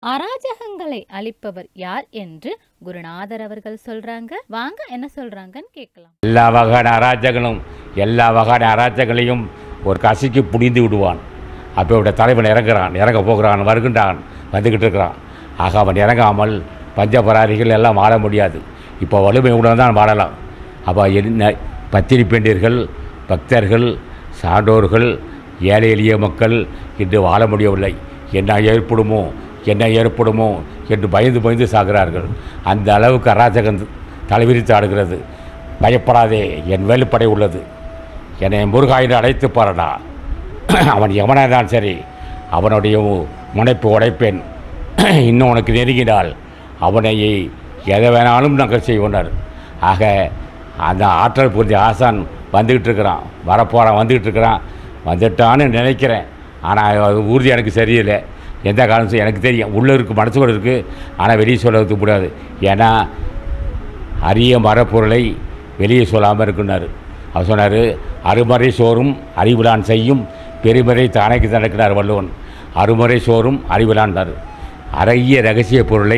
அராஜகங்களை அளிப்பவர் யார் என்று குருநாதர் அவர்கள் சொல்றாங்க வாங்க என்ன சொல்றாங்கன்னு கேட்கலாம் எல்லா வகையான அராஜகங்களும் எல்லா வகையான அராஜகங்களையும் ஒரு கசிக்கு புடிந்து விடுவான் அப்போ இவருடைய தலைவன் இறங்குறான் இறங்க போகிறான் வருகின்றான் வந்துக்கிட்டு இருக்கிறான் ஆக அவன் இறங்காமல் பஞ்சபராரிகள் எல்லாம் வாழ முடியாது இப்போ வலிமையுடன் தான் வாழலாம் அப்போ என்ன பத்தினி பெண்டீர்கள் பக்தர்கள் சான்றோர்கள் ஏழை எளிய மக்கள் இன்று வாழ முடியவில்லை என்ன ஏற்படுமோ என்ன ஏற்படுமோ என்று பயந்து பயந்து சாகிறார்கள் அந்த அளவுக்கு அராஜகம் தலைவிரித்து ஆடுகிறது பயப்படாதே என் வேலுப்படை உள்ளது என்னை முருகாயின்னு அழைத்து பாருடா அவன் எவனாக தான் சரி அவனுடைய முனைப்பு உடைப்பேன் இன்னும் உனக்கு நெருங்கினால் அவனை எதை வேணாலும் நாங்கள் செய்வோனர் ஆக அந்த ஆற்றல் புரிஞ்ச ஆசான் வந்துக்கிட்டு இருக்கிறான் வரப்போகிறான் வந்துக்கிட்டு இருக்கிறான் வந்துட்டான்னு நினைக்கிறேன் ஆனால் அது உறுதி எனக்கு சரியில்லை எந்த காரணம் எனக்கு தெரியும் உள்ளே இருக்குது மனசுக்குள்ள இருக்குது ஆனால் வெளியே சொல்ல முடியாது ஏன்னா அரிய மரப்பொருளை வெளியே சொல்லாமல் இருக்குன்னாரு அவர் சொன்னார் அருமறை சோறும் அறிவிலான் செய்யும் பெருமறை தானைக்கு தனக்கினார் வள்ளுவன் அருமறை சோறும் அறிவிலான்றார் அரிய ரகசிய பொருளை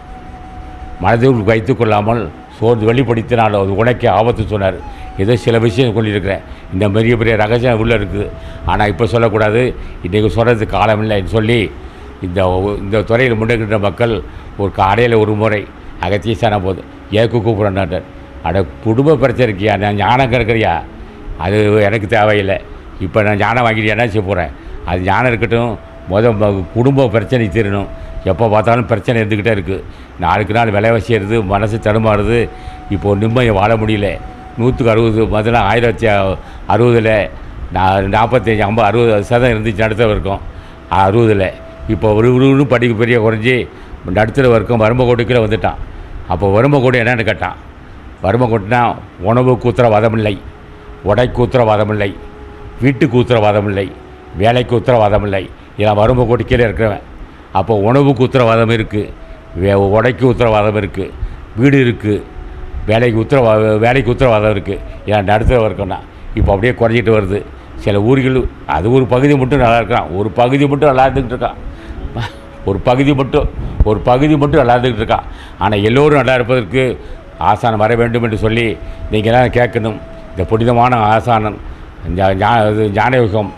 மனதில் வைத்து கொள்ளாமல் சோர்ந்து வெளிப்படுத்தினால் அது உனக்கே ஆபத்து சொன்னார் ஏதோ சில விஷயம் சொல்லியிருக்கிறேன் இந்த பெரிய பெரிய ரகசியம் உள்ளே இருக்குது ஆனால் இப்போ சொல்லக்கூடாது இன்றைக்கி சொல்கிறதுக்கு காலமில்லைன்னு சொல்லி இந்த இந்த துறையில் முன்னேற்ற மக்கள் ஒரு காலையில் ஒரு முறை அகத்தீசான போது ஏக்கு கூப்பிட்றாண்டார் அட குடும்ப பிரச்சனை இருக்கியா நான் ஞானம் கிடக்கிறியா அது எனக்கு தேவையில்லை இப்போ நான் ஞானம் வாங்கிட்டு என்ன செய்ய போகிறேன் அது ஞானம் இருக்கட்டும் முத ம- குடும்ப பிரச்சனை தீரணும் எப்போ பார்த்தாலும் பிரச்சனை இருந்துக்கிட்டே இருக்குது நாளுக்கு நாள் விலைவாசி ஏறுது மனசு தடுமாறுது இப்போது நிம்மதி வாழ முடியல நூற்றுக்கு அறுபது முதல்ல ஆயிரத்தி அறுபதில் நான் நாற்பத்தஞ்சு ஐம்பது அறுபது சதம் இருந்துச்சு நடுத்தர வரைக்கும் அறுபதில் இப்போ ஒரு ஒரு படிக்க பெரிய குறைஞ்சி நடுத்தர வரைக்கும் வறுமை கோட்டுக்குள்ளே வந்துட்டான் அப்போ வறுமை கோடு என்னன்னு கேட்டான் வறுமை கோட்டுனா உணவுக்கு உத்தரவாதம் இல்லை உடைக்கு உத்தரவாதம் இல்லை வீட்டுக்கு உத்தரவாதம் இல்லை வேலைக்கு உத்தரவாதம் இல்லை இதெல்லாம் வறுமை கோட்டு கீழே இருக்கிறவன் அப்போ உணவுக்கு உத்தரவாதம் இருக்குது வே உடைக்கு உத்தரவாதம் இருக்குது வீடு இருக்குது வேலைக்கு உத்தரவா வேலைக்கு உத்தரவாதம் இருக்குது ஏன் நடுத்தர வரைக்கும்னா இப்போ அப்படியே குறைஞ்சிட்டு வருது சில ஊர்கள் அது ஒரு பகுதி மட்டும் நல்லா இருக்கான் ஒரு பகுதி மட்டும் நல்லா இருந்துக்கிட்டு இருக்கான் ஒரு பகுதி மட்டும் ஒரு பகுதி மட்டும் நல்லா இருந்துக்கிட்டு இருக்கான் ஆனால் எல்லோரும் நல்லா இருப்பதற்கு ஆசானம் வர வேண்டும் என்று சொல்லி நீங்கள் எல்லாம் கேட்கணும் இந்த புனிதமான ஆசானம் ஞா- ஞா- இது ஞானயுகம்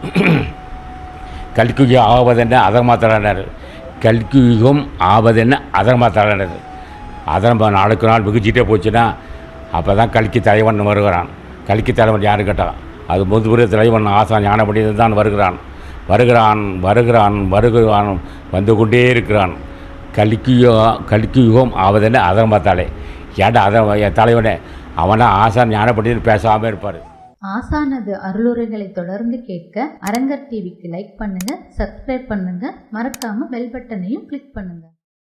கல்குயுகம் ஆவதென்ன அதர்மாத்தலானார் கல்குயுகம் ஆவதென்ன அதர்மாத்தலானார் அதர்ம நாளுக்கு நாள் மிகுச்சிட்டே போச்சுன்னா அப்போ தான் கல்கி தலைவன் வருகிறான் கல்கி தலைவன் யாரு கேட்டான் அது முதுபுரிய தலைவன் ஆசான் ஞானப்படியில் தான் வருகிறான் வருகிறான் வருகிறான் வருகிறான் வந்து கொண்டே இருக்கிறான் கல்கியோ கல்கியுகம் ஆவதென்ன அதர்மத்தாலே ஏன்டா அத என் தலைவனே அவனா ஆசான் ஞானப்படியில் பேசாமல் இருப்பார் ஆசானது அருளுரைகளை தொடர்ந்து கேட்க அரங்கர் டிவிக்கு லைக் பண்ணுங்க சப்ஸ்கிரைப் பண்ணுங்க மறக்காம பெல் பட்டனையும் கிளிக் பண்ணுங்க